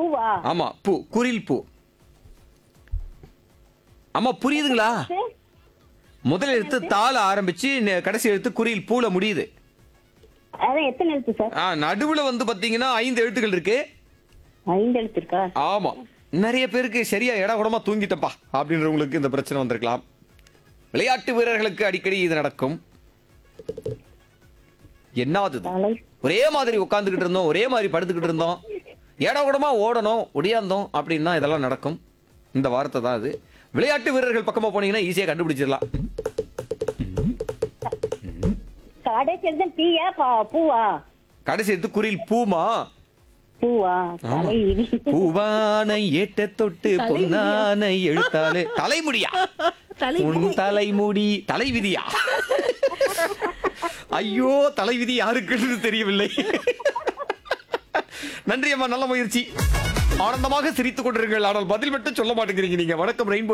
பூவா ஆமா பூ குரில் பூ ஆமா புரியுதுங்களா முதல் எழுத்து தாள ஆரம்பிச்சு நெ- கடைசி எழுத்து குறியில் பூல முடியுது அதான் எத்தனை எழுத்து சார் ஆ நடுவுல வந்து பாத்தீங்கன்னா ஐந்து எழுத்துக்கள் இருக்கு ஐந்து எழுத்து இருக்கா ஆமா நிறைய பேருக்கு சரியா இட கூடமா தூங்கிட்டப்பா அப்படின்றவங்களுக்கு இந்த பிரச்சனை வந்திருக்கலாம் விளையாட்டு வீரர்களுக்கு அடிக்கடி இது நடக்கும் என்னது இது? தலை ஒரே மாதிரி உட்காந்துக்கிட்டு இருந்தோம் ஒரே மாதிரி படுத்துக்கிட்டு இருந்தோம் ஏடா கூடமா ஓடணும் ஒடியாந்தோம் அப்படின்னா இதெல்லாம் நடக்கும் இந்த வார்த்தை தான் அது விளையாட்டு வீரர்கள் பக்கமா போனீங்கன்னா ஈஸியா கண்டுபிடிச்சிடலாம் கடைசி எழுத்து டீயா பா- பூவா கடைசி எடுத்து குறில் பூமா பூவா தலை விதி. பூவானை ஏட்ட தொட்டு பொன்னானை எழுத்தாலே தலைமுடியா தலை உன் தலைமுடி தலைவிதியா ஐயோ தலைவிதி யாருக்குன்னு தெரியவில்லை நன்றி அம்மா நல்ல முயற்சி ஆனந்தமாக சிரித்துக் கொண்டிருங்கள் ஆனால் பதில் மட்டும் சொல்ல மாட்டேங்கிறீங்க நீங்க வணக்கம் ரெயின்போ